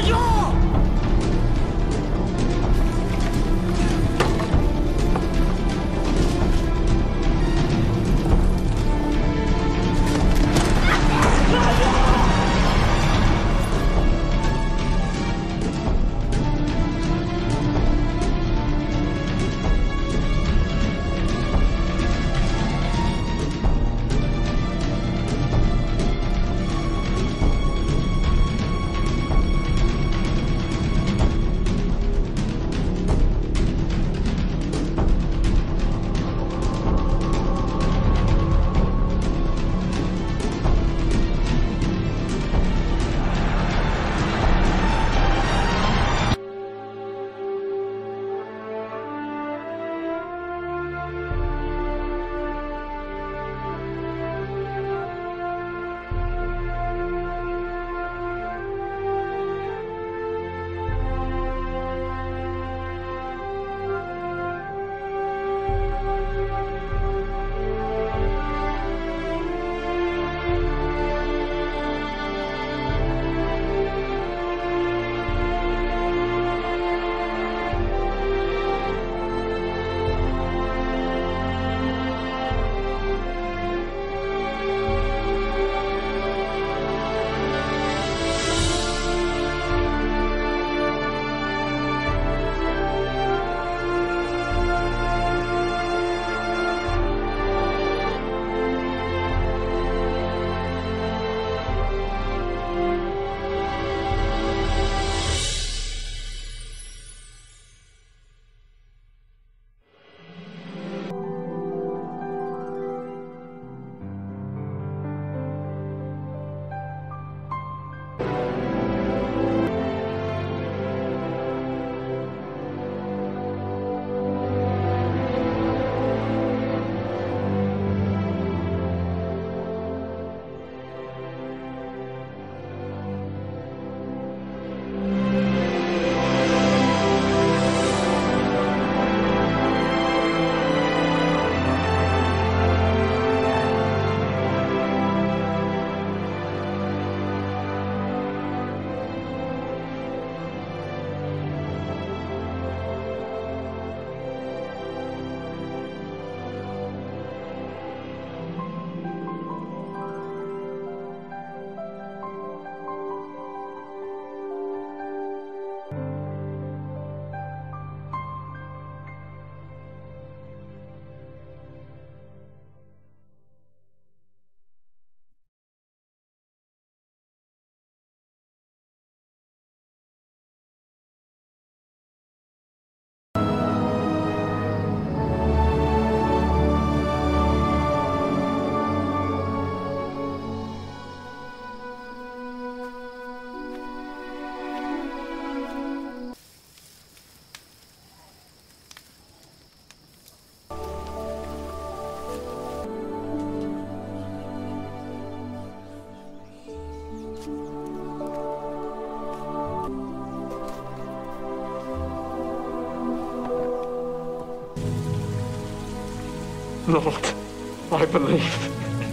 Lord, I believe.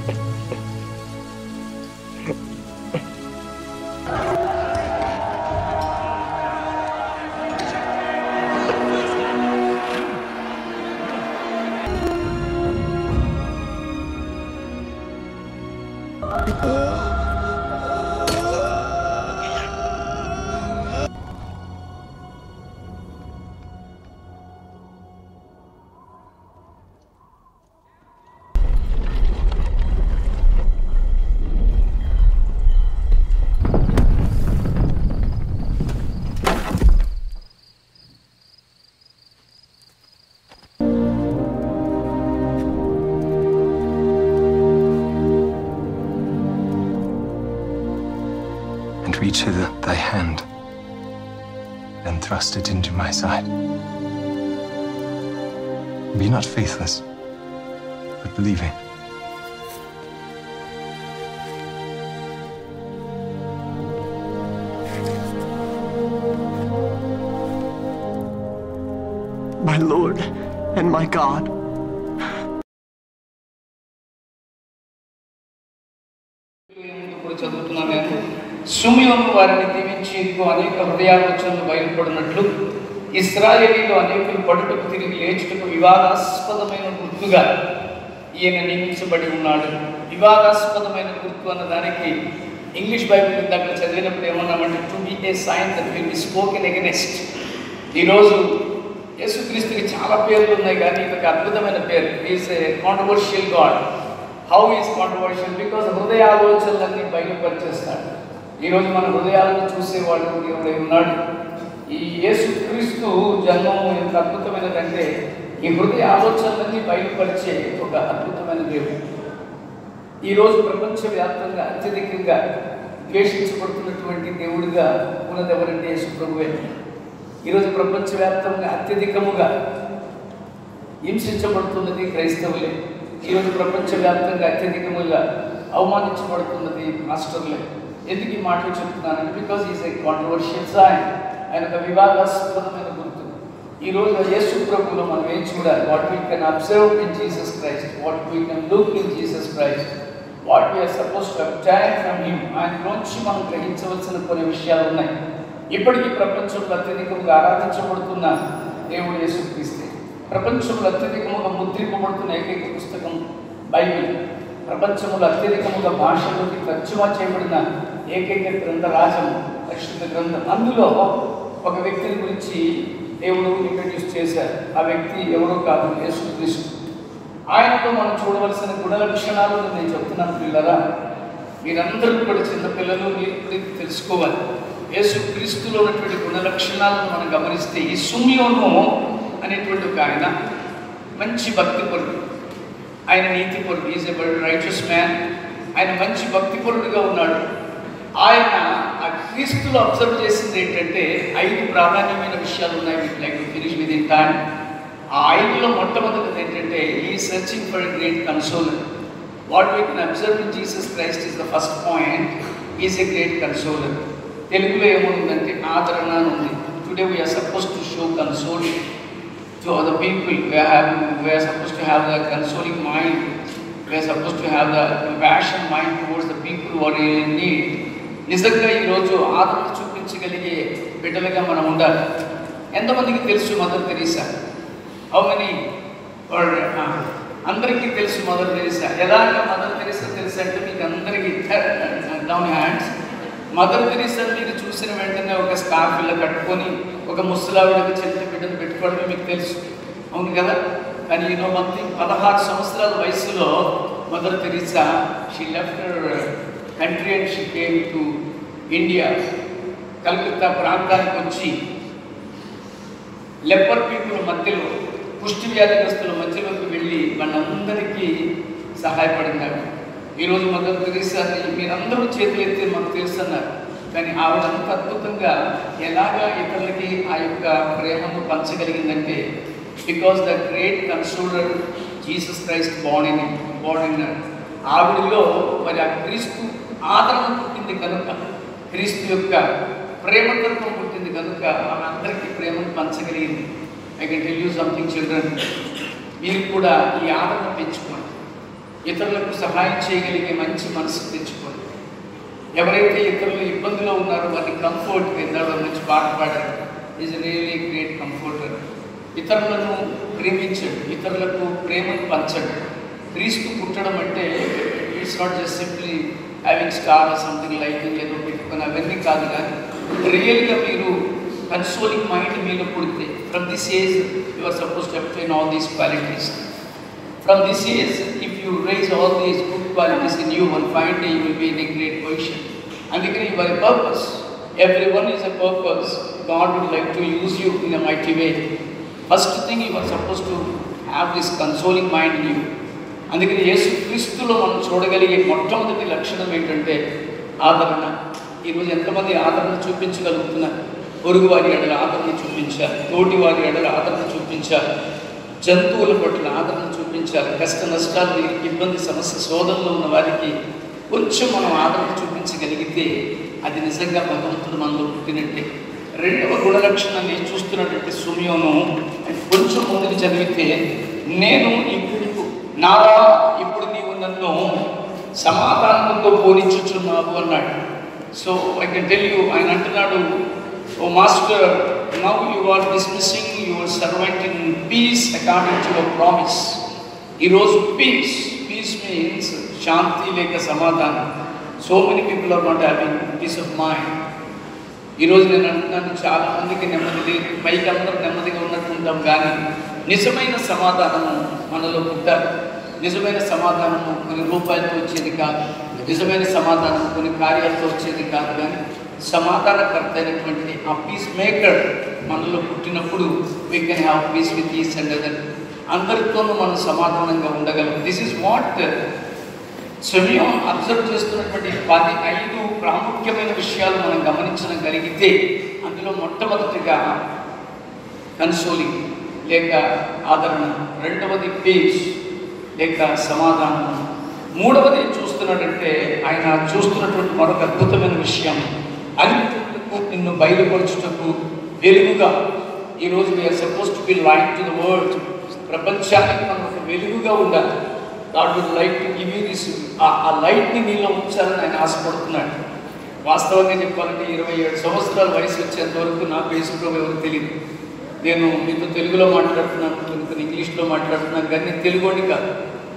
and reach hither thy hand, and thrust it into my side. Be not faithless, but believing. My Lord and my God. ఇప్పుడు చదువుతున్నాం మేము సుమియోను వారిని దీవించి మీకు అనేక హృదయాలోచనలు బయలుపడినట్లు ఇస్రాయేలీలు అనేకులు పడుటకు తిరిగి లేచుటకు వివాదాస్పదమైన గుర్తుగా ఈయన నియమించబడి ఉన్నాడు వివాదాస్పదమైన గుర్తు అన్న దానికి ఇంగ్లీష్ బైబిల్ ఇందాక చదివినప్పుడు ఏమన్నామంటే to be a sign that will be spoken against ఈరోజు యేసుక్రీస్తుకి చాలా పేర్లు ఉన్నాయి కానీ ఇది ఒక అద్భుతమైన పేరు is a controversial God how is controversial because హృదయ ఆలోచనలన్నీ బయలుపరిచేస్తాడు ఈరోజు మన హృదయాలను చూసేవాడు దేవుడై ఉన్నాడు ఈ యేసుక్రీస్తు జన్మము ఎంత అద్భుతమైనదంటే ఈ హృదయ ఆలోచనలన్నీ బయలుపరిచే ఒక అద్భుతమైన దేవుడు ఈరోజు ప్రపంచవ్యాప్తంగా అత్యధికంగా ద్వేషించబడుతున్నటువంటి దేవుడిగా ఉన్నది ఎవరంటే యేసు ప్రభువే ఈరోజు ప్రపంచవ్యాప్తంగా అత్యధికముగా హింసించబడుతున్నది క్రైస్తవులే ఈరోజు ప్రపంచవ్యాప్తంగా అత్యధికముగా అవమానించబడుతున్నది మాస్టర్లే ఎందుకు ఈ మాటలు చెప్తున్నానంటే because is a controversial sign ఆయన ఒక వివాదాస్పదమైన గుర్తు ఈ రోజు యేసు ప్రభులో మనం ఏం చూడాలి what we can observe in Jesus Christ what we can look in Jesus Christ what we are suppose to obtain from him ఆయన నుంచి మనం గ్రహించవలసిన కొన్ని విషయాలు ఉన్నాయి ఇప్పటికీ ప్రపంచంలో అత్యధికంగా ఆరాధించబడుతున్న దేవుడు యేసుక్రీస్తే ప్రపంచంలో అత్యధికముగా ముద్రింపబడుతున్న ఏకైక పుస్తకం బైబిల్ ప్రపంచంలో అత్యధికముగా భాషలోకి తర్జుమా చేయబడిన ఏకైక గ్రంథ రాజం పరిశుద్ధ గ్రంథం అందులో ఒక వ్యక్తిని గురించి దేవుడు ఇంట్రడ్యూస్ చేశారు ఆ వ్యక్తి ఎవరో కాదు యేసుక్రీస్తు ఆయనతో మనం చూడవలసిన గుణ లక్షణాలు నేను చెప్తున్నాను పిల్లరా మీరందరూ కూడా చిన్నపిల్లలు మీరు కూడా ఇది తెలుసుకోవాలి యేసు క్రీస్తులో ఉన్నటువంటి గుణ లక్షణాలను మనం గమనిస్తే ఈ సుమ్యోను అనేటువంటి ఒక ఆయన మంచి భక్తి పరుడు ఆయన నీతి పరుడు ఈజ్ ఎ రైచస్ మ్యాన్ ఆయన మంచి భక్తి పరుడుగా ఉన్నాడు ఆయన ఆ క్రీస్తులో అబ్జర్వ్ చేసింది ఏంటంటే ఐదు ప్రాధాన్యమైన విషయాలు ఉన్నాయి like finish within time ఆ ఐదులో మొట్టమొదటిది ఏంటంటే ఈ searching for great consoler what we can observe in Jesus Christ is the first point is a great consoler తెలుగులో ఏముందంటే ఆదరణ అని ఉంది today we are suppose to show console to other people we are suppose to have the consoling mind we are suppose to have the passion mind towards the people were in need నిజంగా ఈరోజు ఆదరణ చూపించగలిగే బిడ్డలుగా మనం ఉండాలి ఎంతమందికి తెలుసు మదర్ తెరీసా హౌ మెనీ అందరికీ తెలుసు మదర్ తెరీసా ఎలాగ మదర్ తెరీసా తెలుసు అంటే మీకు అందరికీ డౌన్ హ్యాండ్స్ మదర్ తెరీసా మీరు చూసిన వెంటనే ఒక స్కార్ఫ్ ఇలా కట్టుకొని ఒక ముసలావిడకి చెట్టు బిడ్డను పెట్టుకోవడమే మీకు తెలుసు అవును కదా కానీ ఈనో మంది పదహారు సంవత్సరాల వయసులో mother Teresa she left country and she came to India Calcutta ప్రాంతానికి వచ్చి లెపర్ పీపుల్ మధ్యలో కుష్టి వ్యాధిగ్రస్తుల మధ్యలోకి వెళ్ళి వాళ్ళందరికీ సహాయపడినాడు ఈరోజు మదర్ తెరీసాని మీరందరూ చేతులు ఎత్తే మాకు తెలుసు అన్నారు కానీ ఆవిడ అంత అద్భుతంగా ఎలాగా ఇతరులకి ఆ యొక్క ప్రేమను పంచగలిగిందంటే because the great consoler Jesus Christ body body ఆవిడలో మరి ఆ క్రీస్తు ఆదరణ పుట్టింది కనుక క్రీస్తు యొక్క ప్రేమతత్వం పుట్టింది కనుక ఆమె అందరికీ ప్రేమను పంచగలిగింది I can tell you something children మీరు కూడా ఈ ఆదరణ పెంచుకోండి ఇతరులకు సహాయం చేయగలిగే మంచి మనసు తెచ్చుకోండి ఎవరైతే ఇతరులు ఇబ్బందిలో ఉన్నారో వారిని కంఫర్ట్ ఇందాక మంచి పాట పాడారు ఈజ్ రియలీ గ్రేట్ కంఫర్టర్ ఇతరులను ప్రేమించండి ఇతరులకు ప్రేమను పంచండి క్రీస్తు పుట్టడం అంటే it's not just simply having star something like ఏదో పెట్టుకొని అవన్నీ కాదు కానీ రియల్గా మీరు కన్సోలింగ్ మైండ్ మీలో పుడితే from this age you are suppose to obtain all these qualities From this age, if you raise all these good qualities in you, one fine day you will be in a great position. అందుకని you are a purpose. Everyone is a purpose. God would like to use you in a mighty way. First thing you are supposed to have this consoling mind in you. అందుకని యేసు క్రీస్తులో మనం చూడగలిగే మొట్టమొదటి లక్షణం ఏంటంటే ఆదరణ ఈరోజు ఎంతమంది ఆదరణ చూపించగలుగుతున్నారు పొరుగు వారి ఎడల ఆదరణ చూపించాలి తోటి వారి ఎడల ఆదరణ చూపించాలి జంతువుల పట్ల ఆదరణ చూపించాలి కష్ట నష్టాలు ఇబ్బంది సమస్య శోధనలో ఉన్న వారికి కొంచెం మనం ఆదరణ చూపించగలిగితే అది నిజంగా భగవంతుడు మనలో పుట్టినట్టే రెండవ గుణలక్షణం నేను చూస్తున్నటువంటి సుమయోను కొంచెం ముందుకు చదివితే నేను ఇప్పుడు నారా ఇప్పుడు నీవు నన్ను సమాధానంతో పోనిచ్చుచున్నావు అన్నాడు so I can tell you ఆయన అంటున్నాడు O master now you are dismissing your servant in peace according to your promise ఈరోజు పీస్ పీస్ మీన్స్ శాంతి లేక సమాధానం so many people are not having peace of mind ఈరోజు నేను అంటున్నాను చాలా మందికి నెమ్మది లేదు పైకి అందరూ నెమ్మదిగా ఉన్నట్టు ఉంటాం కానీ నిజమైన సమాధానము మనలో పుట్టాలి నిజమైన సమాధానము కొన్ని రూపాయలతో వచ్చేది కాదు నిజమైన సమాధానం కొన్ని కార్యాలతో వచ్చేది కాదు కానీ సమాధానకర్త అయినటువంటి ఆ పీస్ మేకర్ మనలో పుట్టినప్పుడు we can have peace with is and other అందరితోనూ మనం సమాధానంగా ఉండగలం దిస్ ఈజ్ వాట్ సమయం అబ్జర్వ్ చేస్తున్నటువంటి పది ఐదు ప్రాముఖ్యమైన విషయాలు మనం గమనించడం కలిగితే అందులో మొట్టమొదటిగా కన్సోలింగ్ లేక ఆదరణ రెండవది పీస్ లేక సమాధానం మూడవది చూస్తున్నాడంటే ఆయన చూస్తున్నటువంటి మరొక అద్భుతమైన విషయం అన్నింటికు నిన్ను బయలుపరచుటకు వెలుగుగా ఈరోజు we are suppose to be light to the world ప్రపంచానికి మనం ఒక వెలుగుగా ఉండాలి God would like to give you this ఆ లైట్ని నీలో ఉంచాలని ఆయన ఆశపడుతున్నాడు వాస్తవంగా చెప్పాలంటే ఇరవై ఏడు సంవత్సరాల వయసు వచ్చేంత వరకు నాకు యేసుప్రభు ఎవరు తెలియదు నేను మీతో తెలుగులో మాట్లాడుతున్నాను కొన్ని కొన్ని ఇంగ్లీష్లో మాట్లాడుతున్నాను కానీ నేను తెలుగుని కాదు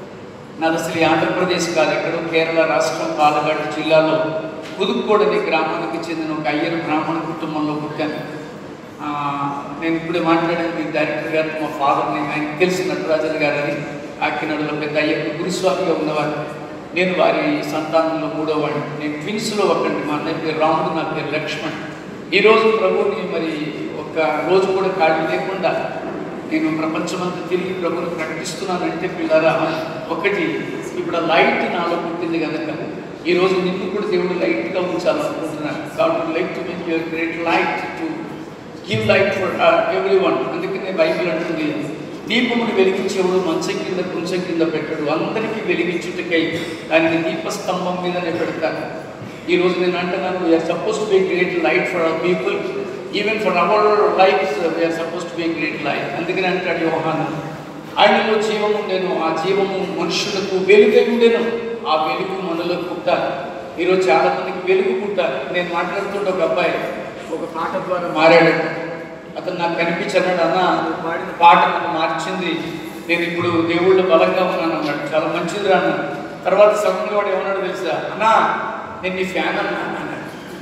నాది అసలు ఈ ఆంధ్రప్రదేశ్ కాదు ఎక్కడో కేరళ రాష్ట్రం పాలగాడు జిల్లాలో పుదుక్కోడు అనే గ్రామానికి చెందిన ఒక అయ్యర్ బ్రాహ్మణ కుటుంబంలో పుట్టాను ఆ, నేను ఇప్పుడే మాట్లాడాను మీ డైరెక్టర్ గారితో మా ఫాదర్ని ఆయనకి తెలిసి నటరాజన్ గారు అని కాకినాడలో పెద్ద అయ్యప్ప గురుస్వామిగా ఉన్నవారు నేను వారి సంతానంలో మూడో వాడిని నేను ట్విన్స్లో ఒకటి మా అన్నయ్య పేరు రాముడు నా పేరు లక్ష్మణ్ ఈరోజు ప్రభుని మరి ఒక రోజు కూడా ఖాళీ లేకుండా నేను ప్రపంచమంతా తిరిగి ప్రభుని ప్రకటిస్తున్నానంటే పిల్లరా ఒకటి ఇప్పుడు ఆ లైట్ నాలో పుట్టింది కనుక ఈరోజు నిన్ను కూడా దేవుడు లైట్గా ఉంచాలనుకుంటున్నాను కాబట్టి light to make your great light to give light for everyone అందుకనే బైబిల్ అంటుంది దీపమును వెలిగించేవాడు మంచం కింద కుంచం కింద పెట్టడు అందరికీ వెలిగించుటకై దానికి దీపస్తంభం మీదనే పెడతారు ఈ రోజు నేను అంటున్నాను we are suppose to be great light for our people even for our life we are suppose to be great light అందుకని అంటాడు యోహాను ఆయనలో జీవం ఉండేను ఆ జీవము మనుషులకు వెలుగై ఉండేను ఆ వెలుగు మనలో పుట్టాలి ఈరోజు చాలా మందికి వెలుగు పుట్టాలి నేను మాట్లాడుతుంటే ఒక అబ్బాయి ఒక పాట ద్వారా మారాడు అతను నాకు కనిపించాడు అన్న నువ్వు పాడిన పాట నన్ను మార్చింది నేను ఇప్పుడు దేవుళ్ళు బలంగా ఉన్నాను అన్నాడు చాలా మంచిది రా అన్నాడు తర్వాత సడన్గా వాడు ఏమన్నాడు తెలుసా అన్నా నేను నీ ఫ్యాన్ అన్నా అన్నాడు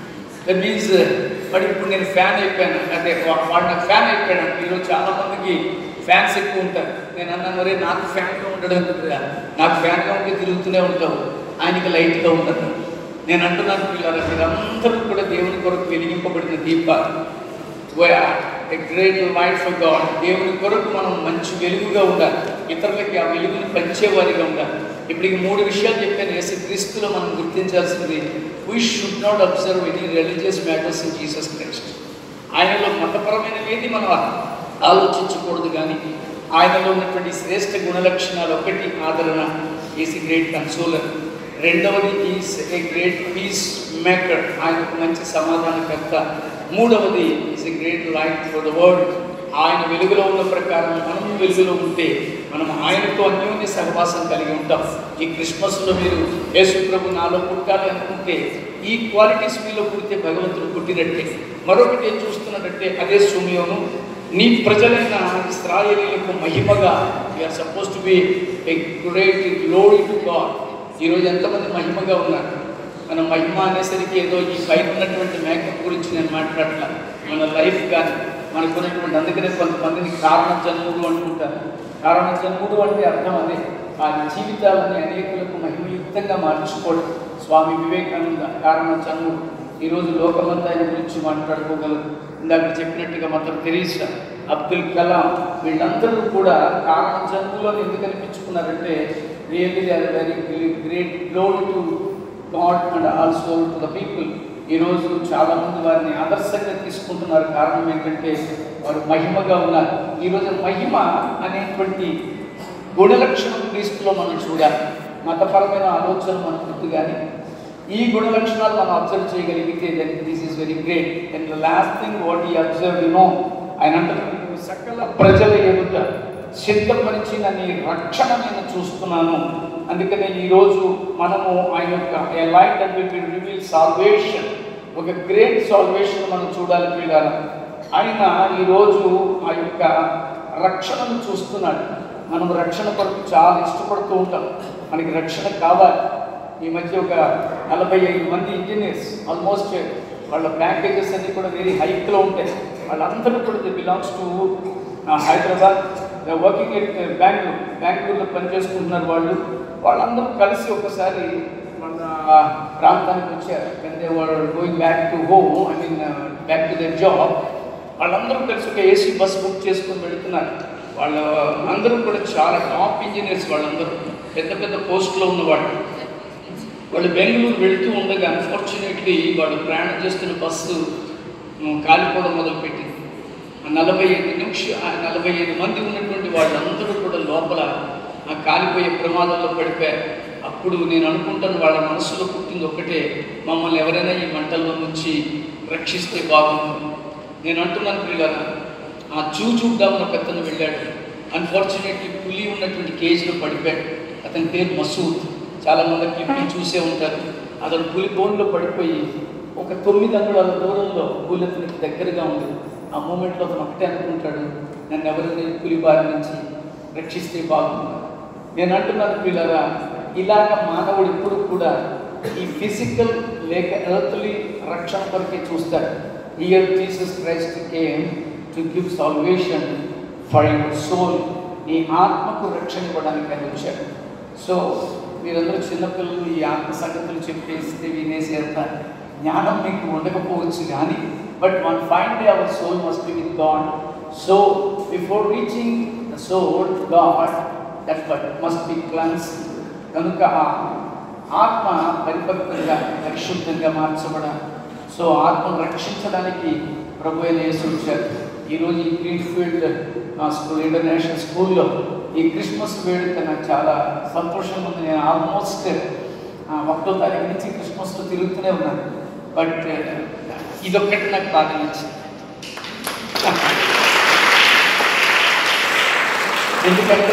దట్ మీన్స్ వాడు ఇప్పుడు నేను ఫ్యాన్ అయిపోయాను అంటే వా- వాడు నాకు ఫ్యాన్ అయిపోయాడు ఈరోజు చాలా మందికి ఫ్యాన్స్ ఎక్కువ ఉంటారు నేను అన్నాను మరే నాకు ఫ్యాన్గా ఉండడం ఎందుకురా నాకు ఫ్యాన్గా ఉంటే తిరుగుతూనే ఉంటావు ఆయనకి లైట్గా ఉండదు నేను అంటున్నాను పిల్లలు మీరందరూ కూడా దేవుని కొరకు వెలిగింపబడిన దీపాలు గ్రేట్ లైట్ ఫర్ గాడ్ దేవుని కొరకు మనం మంచి వెలుగుగా ఉండాలి ఇతరులకి ఆ వెలుగుని పంచేవారిగా ఉండాలి ఇప్పుడు ఈ మూడు విషయాలు చెప్పాను యేసు క్రీస్తులో మనం గుర్తించాల్సింది we should not observe any religious matters in Jesus Christ ఆయనలో మతపరమైన ఏది మనం ఆలోచించకూడదు కానీ ఆయనలో ఉన్నటువంటి శ్రేష్ఠ గుణలక్షణాలు ఒకటి ఆదరణ ఈస్ ఎ గ్రేట్ కన్సోలర్ రెండవది is a great peace maker ఆయన ఒక మంచి సమాధానకర్త మూడవది is a great light for the world ఆయన వెలుగులో ఉన్న ప్రకారం మనం వెలుగులో ఉంటే మనం ఆయనతో అన్యోన్య సహవాసం కలిగి ఉంటాం ఈ క్రిస్మస్లో మీరు యేసు ప్రభు నాలో పుట్టాలి అనుకుంటే ఈ క్వాలిటీస్ మీలో పుడితే భగవంతుడు పుట్టినట్టే మరొకటి ఏం చూస్తున్నట్టే అదే సూమ్యోను నీ ప్రజలైన ఇస్రాయేలీలకు మహిమగా we are suppose to be a great glory to God ఈరోజు ఎంతమంది మహిమగా ఉన్నారు మన మహిమ అనేసరికి ఏదో ఈ పైన ఉన్నటువంటి మేకప్ గురించి నేను మాట్లాడలా మన లైఫ్ కానీ మనకు ఉన్నటువంటి అందుకనే కొంతమందిని కారణ జన్ముడు అనుకుంటారు కారణ జన్ముడు అంటే అర్థం అదే ఆ జీవితాలని అనేకులకు మహిమయుక్తంగా మార్చుకోవడం స్వామి వివేకానంద కారణ జన్ముడు ఈరోజు లోకమంతా ఆయన గురించి మాట్లాడుకోగలరు ఇందాక చెప్పినట్టుగా మాత్రం తెరీసా అబ్దుల్ కలాం వీళ్ళందరూ కూడా కారణ జన్ములో ఎందుకు అనిపించుకున్నారంటే really they are very great glory to God and also to the people ఈరోజు చాలామంది వారిని ఆదర్శంగా తీసుకుంటున్నారు కారణం ఏంటంటే వారు మహిమగా ఉన్నారు ఈరోజు మహిమ అనేటువంటి గుణలక్షణం క్రీస్తులో మనం చూడాలి మతపరమైన ఆలోచన మన వృత్తి కానీ ఈ గుణ లక్షణాలు మనం అబ్జర్వ్ చేయగలిగితే then this is very great and the last thing what ఈ అబ్జర్వ్ యు నో ఆయన అంటున్నారు సకల ప్రజల ఎదుట సిద్ధపరిచిన నీ రక్షణ నేను చూస్తున్నాను అందుకనే ఈరోజు మనము ఆయన యొక్క light and will reveal salvation ఒక గ్రేట్ సాల్వేషన్ మనం చూడాలి పిల్లలు ఆయన ఈరోజు ఆ యొక్క రక్షణను చూస్తున్నాడు మనం రక్షణ కొరకు చాలా ఇష్టపడుతూ ఉంటాం మనకి రక్షణ కావాలి ఈ మధ్య ఒక నలభై ఐదు మంది ఇంజనీర్స్ ఆల్మోస్ట్ వాళ్ళ ప్యాకేజెస్ అన్ని కూడా వెరీ హైక్లో ఉంటాయి వాళ్ళందరూ కూడా the belongs to Hyderabad working at Bengaluru బెంగళూరులో పనిచేసుకుంటున్నారు వాళ్ళు వాళ్ళందరూ కలిసి ఒకసారి మన ప్రాంతానికి వచ్చారు they were going back to home I mean back to their job వాళ్ళందరూ కలిసి ఒక ఏసీ బస్ బుక్ చేసుకొని వెళుతున్నారు వాళ్ళ అందరూ కూడా చాలా టాప్ ఇంజనీర్స్ వాళ్ళందరూ పెద్ద పెద్ద పోస్ట్లో ఉన్నవాళ్ళు వాళ్ళు బెంగళూరు వెళుతూ ఉండగా అన్ఫార్చునేట్లీ వాళ్ళు ప్రయాణం చేస్తున్న బస్సు ఉమ్, కాలిపోవడం మొదలుపెట్టింది ఆ నలభై ఐదు నిమిష ఆ నలభై ఐదు మంది ఉన్నటువంటి వాళ్ళందరూ కూడా లోపల ఆ కాలిపోయే ప్రమాదంలో పడిపోయారు అప్పుడు నేను అనుకుంటాను వాళ్ళ మనసులో పుట్టింది ఒకటే మమ్మల్ని ఎవరైనా ఈ మంటల్లో నుంచి రక్షిస్తే బాగుంటుంది నేను అంటున్నాను పిల్లల ఆ జూ చూద్దామని ఒక అతను వెళ్ళాడు అన్ఫార్చునేట్లీ పులి ఉన్నటువంటి కేజీలో పడిపోయాడు అతని పేరు మసూద్ చాలా మంది క్లిప్పింగ్ చూసే ఉంటారు అతను పులి బోన్లో పడిపోయి ఒక తొమ్మిది అంగుళాల దూరంలో పులి అతనికి దగ్గరగా ఉంది ఆ మూమెంట్లో అతను ఒకటే అనుకుంటాడు నన్ను ఎవరైనా ఈ పులి బారి నుంచి రక్షిస్తే బాగుంది నేను అంటున్నాను పిల్లరా ఇలాగ మానవుడు ఇప్పుడు కూడా ఈ ఫిజికల్ లేక ఎర్త్లీ రక్షణ కొరకే చూస్తాడు here Jesus Christ came to give salvation for your soul నీ ఆత్మకు రక్షణ ఇవ్వడానికి ఆయన వచ్చాడు సో మీరందరూ చిన్నపిల్లలు ఈ ఆత్మ సంగతులు చెప్పేస్తే వినేసేంత జ్ఞానం మీకు ఉండకపోవచ్చు కానీ but one fine day our soul must be with God so before reaching the soul God that but must be cleanse కనుక ఆ ఆత్మ పరిపక్వంగా పరిశుద్ధంగా మార్చబడాలి సో ఆత్మను రక్షించడానికి ప్రభు అయిన యేసు వచ్చారు ఈరోజు ఈ గ్రీన్ ఫీల్డ్ స్కూల్ ఇంటర్నేషనల్ స్కూల్లో ఈ క్రిస్మస్ వేడుక నాకు చాలా సంతోషంగా ఉంది నేను ఆల్మోస్ట్ ఒకటో తారీఖు నుంచి క్రిస్మస్లో తిరుగుతూనే ఉన్నాను బట్ ఇదొక్కటి నాకు బాగా నచ్చింది ఎందుకంటే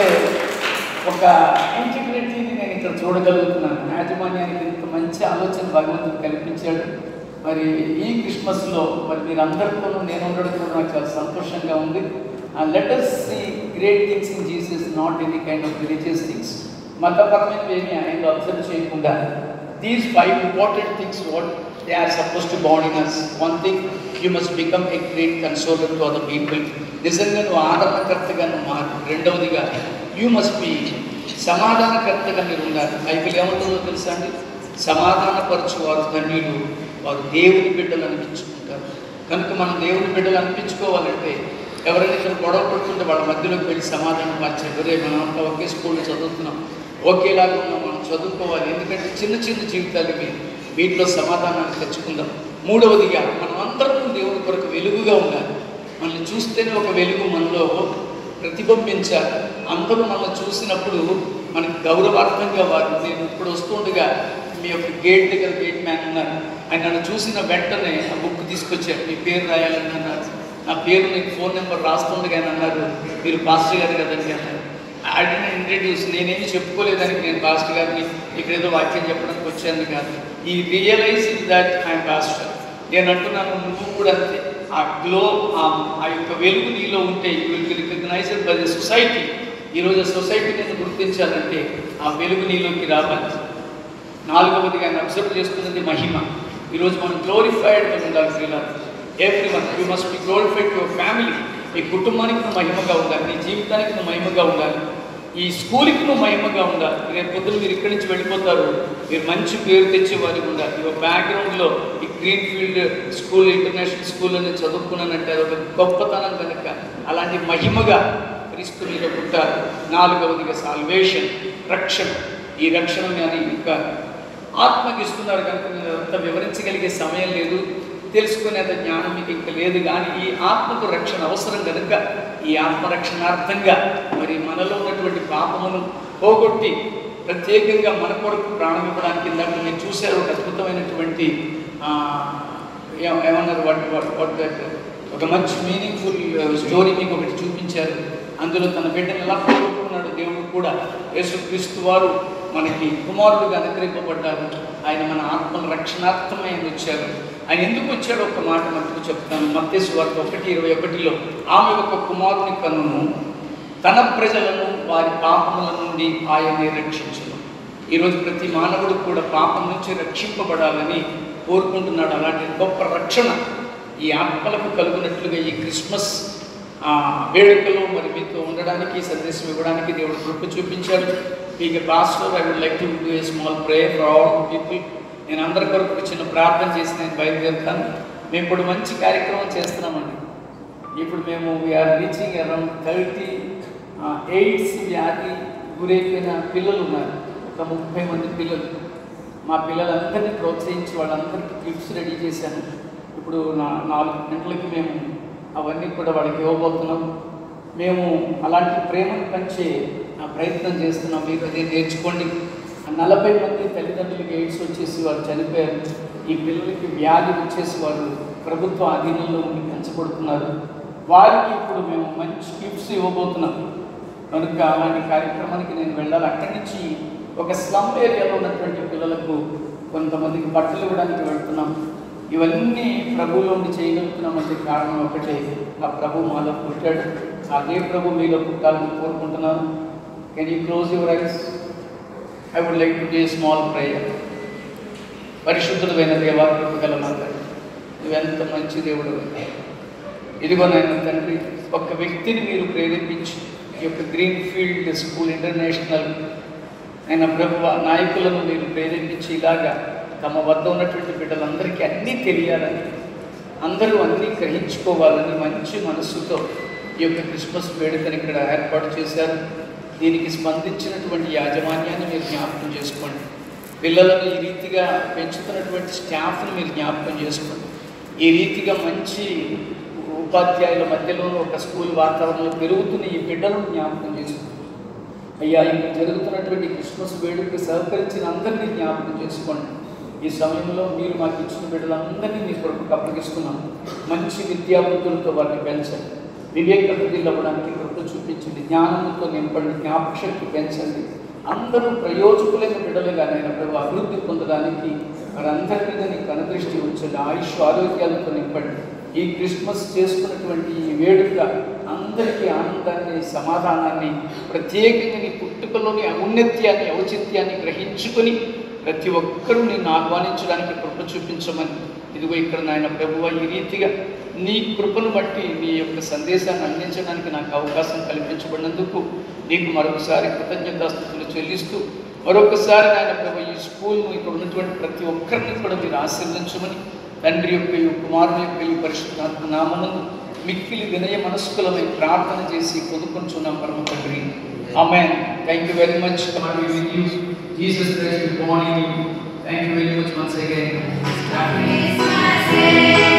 ఒక ఇంటిగ్రిటీని నేను ఇక్కడ చూడగలుగుతున్నాను యాజమాన్యానికి ఇంత మంచి ఆలోచన భగవంతుడు కల్పించాడు మరి ఈ క్రిస్మస్లో మరి మీరు అందరితోనూ నేను ఉండడం కూడా నాకు చాలా సంతోషంగా ఉంది let us see great things in Jesus not any kind of religious things మతపరమైనవి ఏమి ఆయన అబ్జర్వ్ చేయకుండా these five important things what they are suppose to bound in us one thing you must become a great consoler to other people నిజంగా నువ్వు ఆదరణకర్తగా నువ్వు మారు రెండవదిగా you must B సమాధానకర్తగా మీరు ఉండాలి బైబిల్ ఏమంటుందో తెలుసా అండి సమాధానపరచు వారు ధన్యులు వారు దేవుని బిడ్డలు అనిపించుకుంటారు కనుక మనం దేవుని బిడ్డలు అనిపించుకోవాలంటే ఎవరైనా ఇక్కడ గొడవ పడుతుంటే వాళ్ళ మధ్యలోకి వెళ్ళి సమాధానం మార్చారు రే మనం అంతా ఒకే స్కూల్లో చదువుతున్నాం ఒకేలాగా ఉన్నాం మనం చదువుకోవాలి ఎందుకంటే చిన్న చిన్న జీవితాలు ఇవి వీటిలో సమాధానాన్ని తెచ్చుకుందాం మూడవదిగా మనం అందరం దేవుని కొరకు వెలుగుగా ఉండాలి మనల్ని చూస్తేనే ఒక వెలుగు మనలో ప్రతిబింబించాలి అందరూ మనల్ని చూసినప్పుడు మనకి గౌరవార్థంగా వారు నేను ఇప్పుడు వస్తుండగా మీ యొక్క గేట్ దగ్గర గేట్ మ్యాన్ ఉన్నారు ఆయన నన్ను చూసిన వెంటనే ఆ బుక్ తీసుకొచ్చారు మీ పేరు రాయాలని అన్నారు నా పేరు నీకు ఫోన్ నెంబర్ రాస్తుండగా ఆయన అన్నారు మీరు పాస్టర్ గారు కదండి అన్నారు ఐ డెంట్ ఇంట్రడ్యూస్ నేనేమి చెప్పుకోలేదానికి నేను పాస్టర్ గారిని ఇక్కడ ఏదో వాక్యం చెప్పడానికి వచ్చాను కాదు ఈ రియలైజ్ దట్ ఐఎమ్ పాస్టర్ నేను అంటున్నాను నువ్వు కూడా అంతే ఆ గ్లో ఆ యొక్క వెలుగు నీలో ఉంటే you will be recognized by the society ఈరోజు సొసైటీ నేను గుర్తించాలంటే ఆ వెలుగు నీలోకి రావాలి నాలుగవదిగా ఆయన అబ్జర్వ్ చేస్తున్నది మహిమ ఈరోజు మనం గ్లోరిఫైడ్ ఉండాలి శ్రీలాల్ everyone you must be glorified your family నీ కుటుంబానికి నువ్వు మహిమగా ఉండాలి నీ జీవితానికి నువ్వు మహిమగా ఉండాలి ఈ స్కూల్కి నువ్వు మహిమగా ఉండాలి రేపు పొద్దున మీరు ఇక్కడి నుంచి వెళ్ళిపోతారు మీరు మంచి పేరు తెచ్చేవారికి ఉండాలి యువర్ బ్యాక్గ్రౌండ్లో ఈ green field school international school అని చదువుకున్నానంటే అది ఒక గొప్పతనం కనుక అలాంటి మహిమగా క్రీస్తు మీద పుట్టారు నాలుగవదిగా సాల్వేషన్ రక్షణ ఈ రక్షణ అని ఇంకా ఆత్మకి ఇస్తున్నారు కనుక నేను అంత వివరించగలిగే సమయం లేదు తెలుసుకునేంత జ్ఞానం మీకు ఇంకా లేదు కానీ ఈ ఆత్మకు రక్షణ అవసరం కనుక ఈ ఆత్మరక్షణార్థంగా మరి మనలో ఉన్నటువంటి పాపమును పోగొట్టి ప్రత్యేకంగా మన కొరకు ప్రాణం ఇవ్వడానికి ఇందాక మీరు చూశారు ఒక అద్భుతమైనటువంటి ఆ, ఏ- ఏమన్నారు వాట్ వాట్ వాట్ దట్ ఒక మంచి మీనింగ్ఫుల్ స్టోరీ మీకు ఒకటి చూపించారు అందులో తన బిడ్డను ఎలా పోగొట్టుకున్నాడు దేవుడు కూడా యేసుక్రీస్తు వారు మనకి కుమారుడుగా అనుగ్రహింపబడ్డారు ఆయన మన ఆత్మల రక్షణార్థమై ఆయన వచ్చారు ఆయన ఎందుకు వచ్చాడో ఒక మాట మటుకు చెప్తాను మత్తేసు వార్త ఒకటి ఇరవై ఒకటిలో ఆమె ఒక కుమారుని కన్నును తన ప్రజలను వారి పాపముల నుండి ఆయనే రక్షించను ఈరోజు ప్రతి మానవుడు కూడా పాపం నుంచి రక్షింపబడాలని కోరుకుంటున్నాడు అలాంటి గొప్ప రక్షణ ఈ ఆత్మలకు కలుగునట్లుగా ఈ క్రిస్మస్ ఆ వేడుకలో మరి మీతో ఉండడానికి ఈ సందేశం ఇవ్వడానికి దేవుడు కృప చూపించాడు మీకు pastor I would like to do a small prayer for all people నేను అందరి కొరకు ఒక చిన్న ప్రార్థన చేసి నేను బయలుదేరుతాను మేము ఇప్పుడు మంచి కార్యక్రమం చేస్తున్నామండి ఇప్పుడు మేము we are reaching around thirty AIDS వ్యాధి గురైపోయిన పిల్లలు ఉన్నారు ఒక ముప్పై మంది పిల్లలు మా పిల్లలందరినీ ప్రోత్సహించి వాళ్ళందరికీ గిఫ్ట్స్ రెడీ చేశాను ఇప్పుడు నా నాలుగు గంటలకి మేము అవన్నీ కూడా వాళ్ళకి ఇవ్వబోతున్నాం మేము అలాంటి ప్రేమను పంచే ఆ ప్రయత్నం చేస్తున్నాం మీరు అదే నేర్చుకోండి ఆ నలభై మంది తల్లిదండ్రులకి ఎయిడ్స్ వచ్చేసి వారు చనిపోయారు ఈ పిల్లలకి వ్యాధి వచ్చేసి వారు ప్రభుత్వ అధీనంలో ఉండి పెంచబడుతున్నారు వారికి ఇప్పుడు మేము మంచి గిఫ్ట్స్ ఇవ్వబోతున్నాం కనుక అలాంటి కార్యక్రమానికి నేను వెళ్ళాలి అక్కడి నుంచి ఒక స్లమ్ ఏరియాలో ఉన్నటువంటి పిల్లలకు కొంతమందికి బట్టలు ఇవ్వడానికి వెళ్తున్నాం ఇవన్నీ ప్రభువులో ఉండి చేయగలుగుతున్నామంటే కారణం ఒకటే ఆ ప్రభు మాలో పుట్టాడు అదే ప్రభు మీలో పుట్టాలని కోరుకుంటున్నాను can you close your eyes I would like to do small prayer పరిశుద్ధుడైన దేవా కృపగల మా తండ్రి నువ్వెంత మంచి దేవుడు ఇదిగో నాయన తండ్రి ఒక వ్యక్తిని మీరు ప్రేరేపించి ఈ యొక్క గ్రీన్ ఫీల్డ్ స్కూల్ ఇంటర్నేషనల్ ఆయన ప్రభు నాయకులను మీరు ప్రేరేపించి ఇలాగా తమ వద్ద ఉన్నటువంటి బిడ్డలందరికీ అన్నీ తెలియాలని అందరూ అన్నీ గ్రహించుకోవాలని మంచి మనస్సుతో ఈ యొక్క క్రిస్మస్ వేడుకని ఇక్కడ ఏర్పాటు చేశారు దీనికి స్పందించినటువంటి యాజమాన్యాన్ని మీరు జ్ఞాపకం చేసుకోండి పిల్లలను ఈ రీతిగా పెంచుతున్నటువంటి స్టాఫ్ని మీరు జ్ఞాపకం చేసుకోండి ఈ రీతిగా మంచి ఉపాధ్యాయుల మధ్యలో ఒక స్కూల్ వాతావరణంలో పెరుగుతున్న ఈ బిడ్డలను జ్ఞాపకం చేసుకోండి అయ్యా ఇక్కడ జరుగుతున్నటువంటి క్రిస్మస్ వేడుకకు సహకరించిన అందరినీ జ్ఞాపకం చేసుకోండి ఈ సమయంలో మీరు మాకు ఇచ్చిన బిడ్డలందరినీ మీ కొరకు అప్పగిస్తున్నాం మంచి విద్యాబుద్ధులతో వారిని పెంచండి వివేక బుద్ధిలో అవ్వడానికి కృప చూపించండి జ్ఞానంతో నింపండి జ్ఞాపకశక్తి పెంచండి అందరూ ప్రయోజకులైన బిడ్డలుగా నేను ప్రభు అభివృద్ధి పొందడానికి వారందరి మీద నీకు అనుదృష్టి ఉంచండి ఆయుష్ ఆరోగ్యాలతో నింపండి ఈ క్రిస్మస్ చేసుకున్నటువంటి ఈ వేడుక అందరికీ ఆనందాన్ని సమాధానాన్ని ప్రత్యేకంగా నీ పుట్టుకలోని ఔన్నత్యాన్ని ఔచిత్యాన్ని గ్రహించుకొని ప్రతి ఒక్కరూ నిన్ను ఆహ్వానించడానికి కృప చూపించమని ఇదిగో ఇక్కడ నాయన ప్రభువ ఈ రీతిగా నీ కృపను బట్టి నీ యొక్క సందేశాన్ని అందించడానికి నాకు అవకాశం కల్పించబడినందుకు నీకు మరొకసారి కృతజ్ఞతాస్థుతులు చెల్లిస్తూ మరొకసారి నాయన ప్రభు ఈ స్కూల్ను ఇక్కడ ఉన్నటువంటి ప్రతి ఒక్కరిని కూడా మీరు ఆశీర్వదించమని తండ్రి యొక్క ఈ కుమారుని యొక్క ఈ పరిశుద్ధాత్మ నామనందు మిక్కిలి వినయ మనస్కులమై ప్రార్థన చేసి పొదుకుంటున్నాం పరమ తండ్రి Amen. Thank you very much. God be with you. Jesus Christ is born in you. Thank you very much once again. Christmas Day.